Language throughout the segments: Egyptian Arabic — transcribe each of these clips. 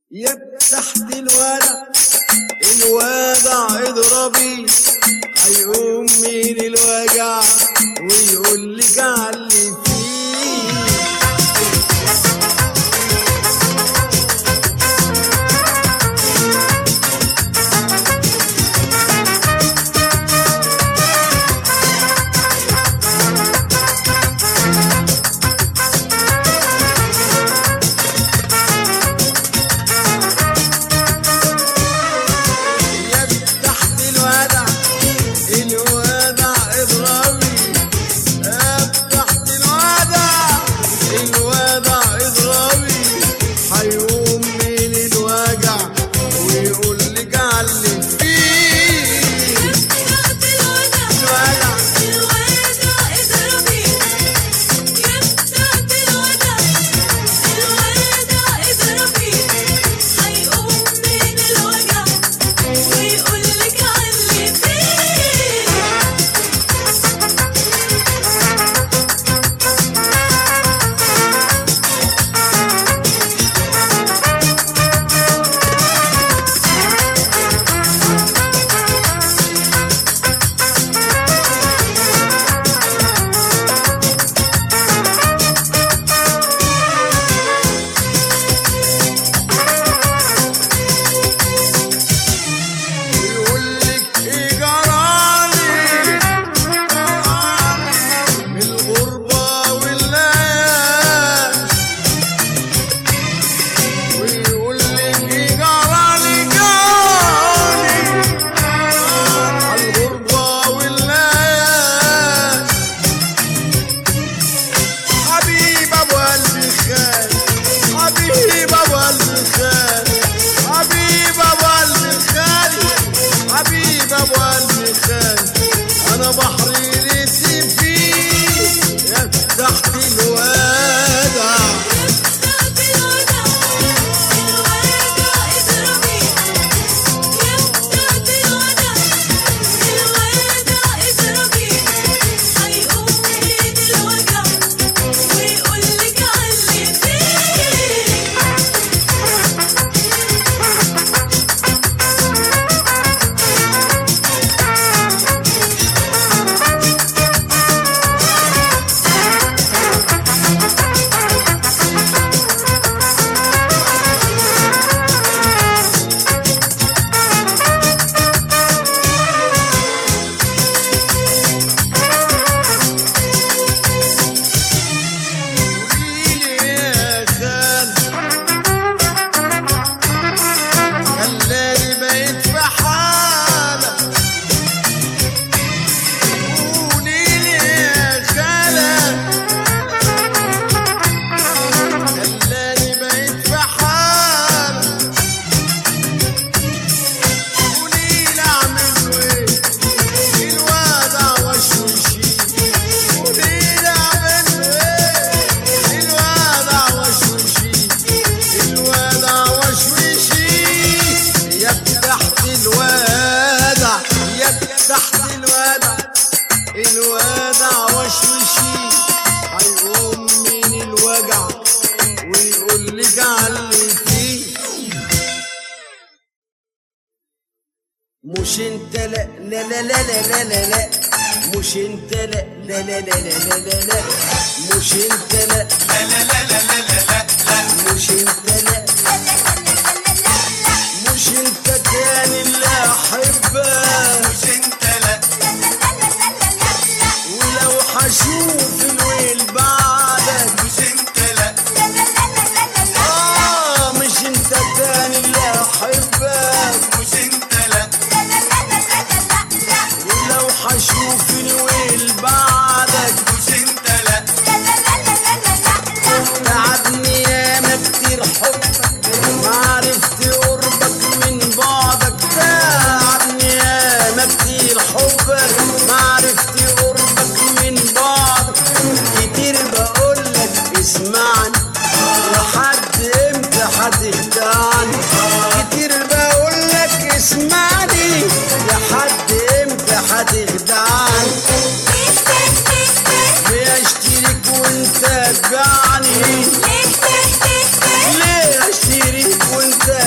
يا تحت الودع الودع اضربي هيقوم من الوجع ويقول لك على اللي فيه يا تحت الودع الودع اضربي يا تحت الودع الودع اضربي هيقوم من الوجع ويقول لك على اللي فيه الوجع ويقول لك ايه جرالي من الغربة والناس ويقول لك ايه جرالي جرالي على الغربة والناس حبيب ابو قلبي خان حبيب ابو قلبي خان حبيب ابو قلبي خان حبيب ابو قلبي خان انا بحري ريتي فيه يا تحت الودع قوليلي يا خال خلاني بقيت في حالة قوليلي يا خالة خلاني بقيت في حالة قوليلي اعمل ايه الوضع وشوشي قوليلي اعمل ايه الوضع وشوشي الوضع وشوشي يا تحت الوضع يا تحت الوضع الوضع وشوشي هيقوم من الوجع ويقول لك على اللي فيه مش انت لا لا لا لا لا لا لا لا مش انت لا لا لا لا لا لا لا لا مش انت لا مش انت لا مش انت تاني اللي احبك ولو هشوف الويل بعدك اه مش انت تاني اللي احبك ولو هشوف الويل بعدك تعبني ياما كتير حبك ما عرفت قربك من بعدك تعبني ياما كتير حبك ما عرفت قربك من بعدك كتير بقولك اسمعني لحد امتى هتخدعني كتير بقولك اسمعني لحد امتى هتخدعني بيشترك وانت تبعني ليه اشتريك وانت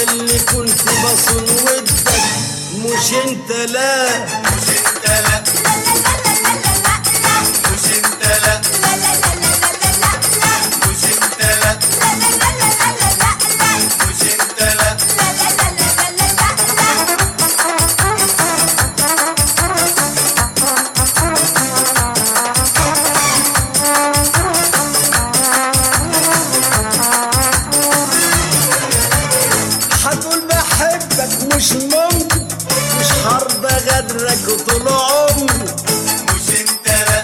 اللي كنت بصون ودك مش انت لا مش انت لا مش انت لا مش انت لا مش انت لا هتقول بحبك مش ممكن مش هرضى غدرك طول عمري مش انت لا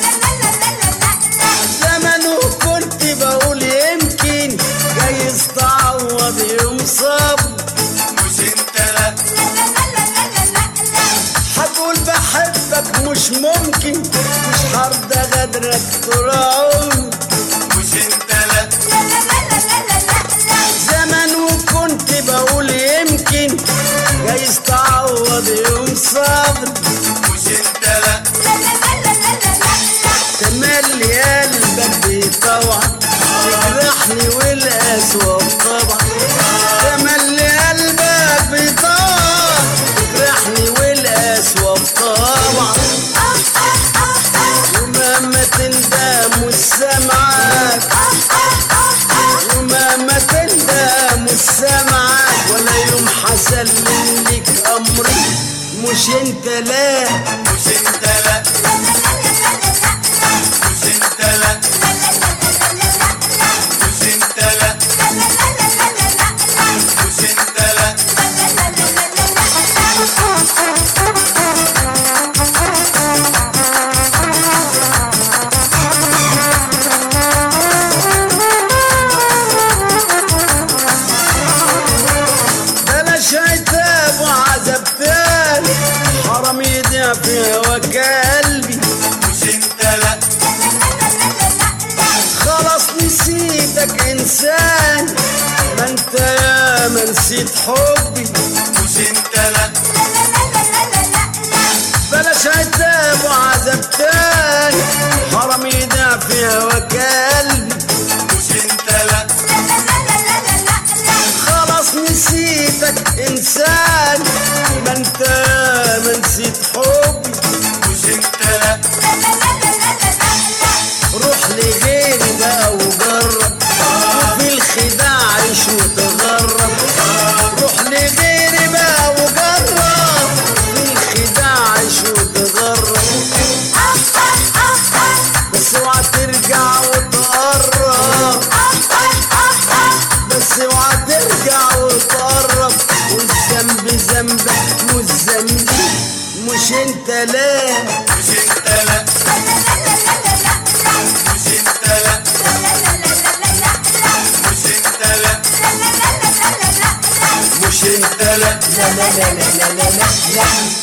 زمان وكنت بقول يمكن جايز تعوض يوم صبر مش انت لا هتقول بحبك مش ممكن مش هرضى غدرك طول عمري مش انت لا زمان وكنت بقول يمكن جايز تعوض يوم صبر مش انت لا تملي قلبك بيطوع تجرحني والقسوة طبعا تملي قلبك بيطوع تجرحني والقسوة طبعا ومهما تندم مش سامعك ومهما تندم مش سامعك ولا يوم حسلم لك امري مش انت لا مش انت لا مش انت لا مش انت لا مش انت لا بلاش عتاب وعذاب تاني حرام يضيع في هواك قلبي مش انت لا خلاص نسيتك انسان ما انت يا ما نسيت حبي مش انت لا بلاش عتاب وعذاب تاني حرام يضيع في هواك قلبي مش انت لا خلاص نسيتك انسان ما انت يا ما نسيت حبي مش انت لا روح لغيري بقى وجرب وفي الخداع عيش وتغرب روح لغيري بقى وجرب في الخداع عيش وتغرب بس اوعى ترجع وتقرب بس اوعى ترجع وتقرب والذنب ذنبك مش ذنبي مش انت لا مش انت لا مش انت لا مش انت لا مش انت لا لا لا لا لا لا لا لا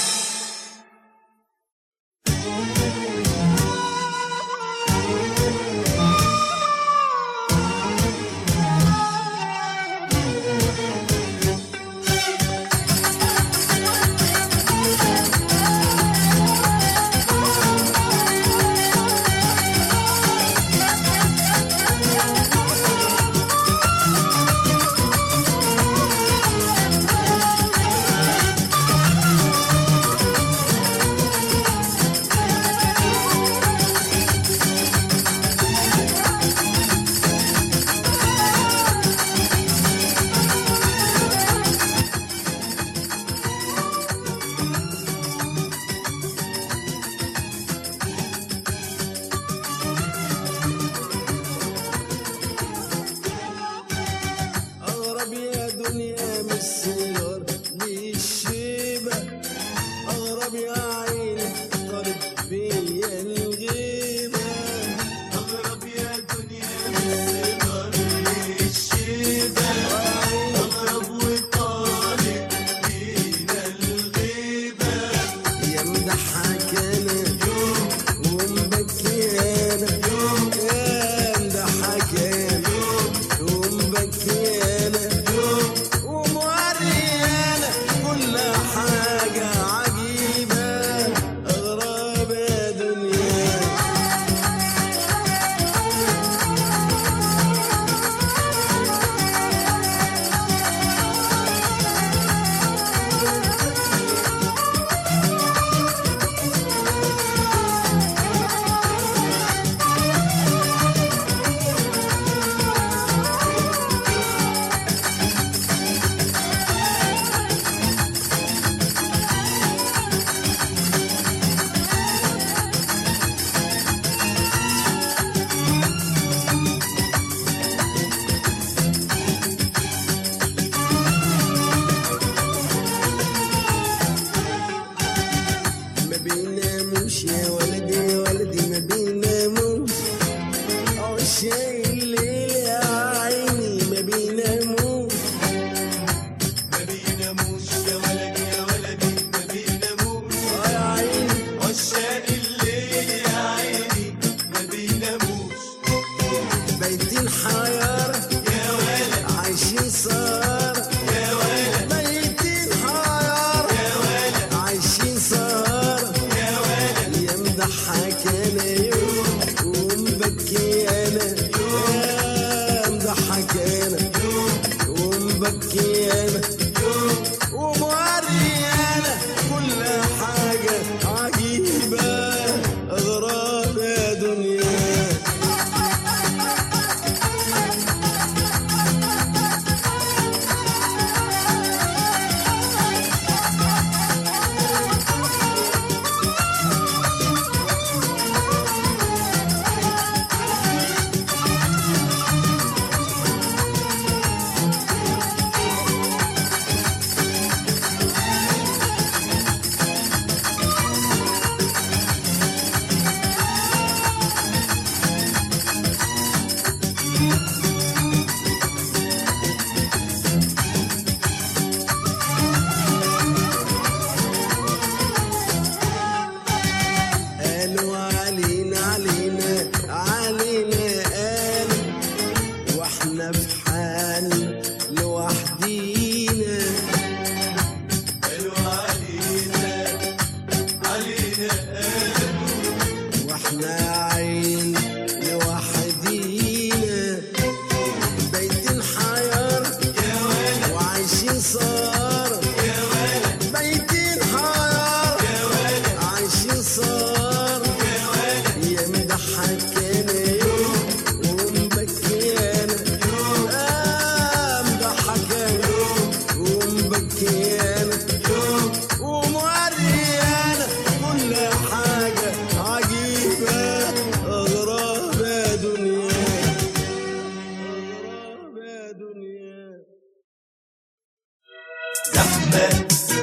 زحمة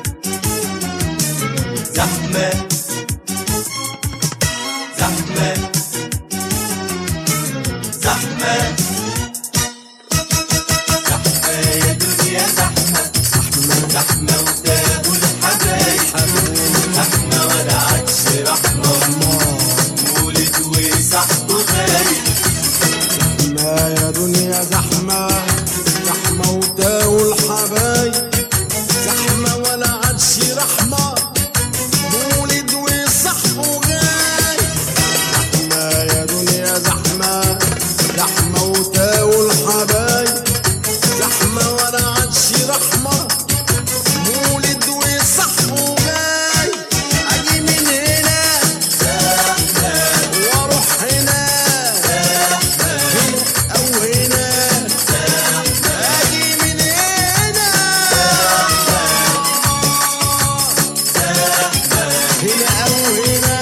زحمة زحمة زحمة زحمة يا دنيا زحمة زحمة وتابوا الحبايب زحمة ولا عادش رحمة مولد وصاحبه غايب ما يا دنيا زحمة زحمة وتاو الحبايب زحمة ولا عادش رحمة مولد وصحبه جاي زحمة يا دنيا زحمة زحمة وتاو الحبايب زحمة ولا عادش رحمة مولد وصحبه جاي أجي من هنا واروح هنا هنا او هنا اجي من هنا هنا او هنا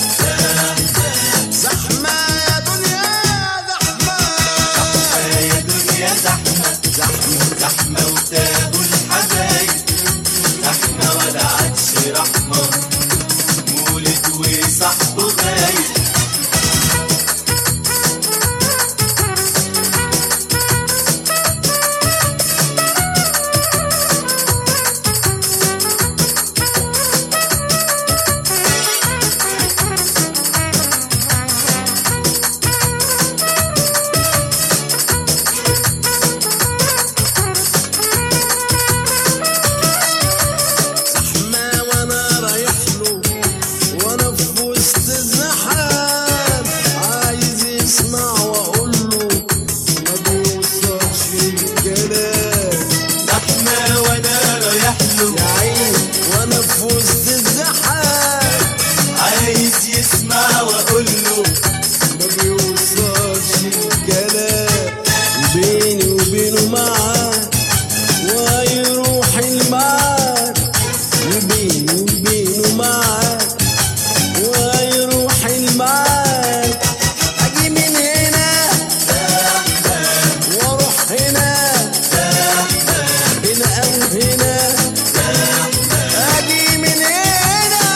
زحمة يا دنيا زحمة يا دنيا زحمة زحمة زحمة وتابوا الحبايب زحمة ولا عادش رحمة مولد وصاحبه غايب زحمة وانا رايح له وانا في وسط الزحام عايز يسمع واقول له ما بيوصلش الكلام زحمة وانا رايح له يا عيني وانا في وسط الزحام عايز يسمع واقول له ما بيوصلش الكلام بيني وبينه معاد ويروح المعاد وبيني وبينه معاد ويروح المعاد اجي من هنا واروح هنا هنا او هنا اجي من هنا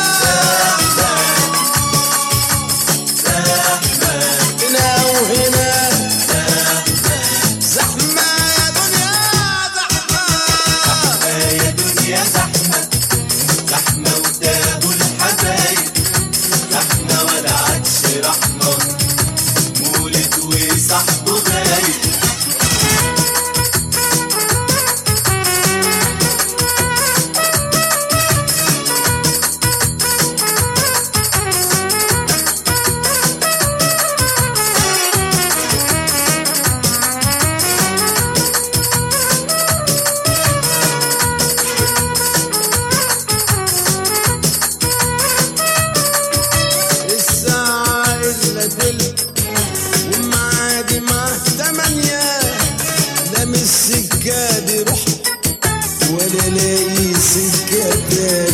هنا وهنا زحمة يا دنيا زحمة يا دنيا زحمة زحمة وتابوا الحبايب زحمة ولا عادش رحمة مولد وصاحبه غايب الساعة إلا تلت ومعادي مع تمانية لا من السكة دي رحت ولا لاقي سكة تاني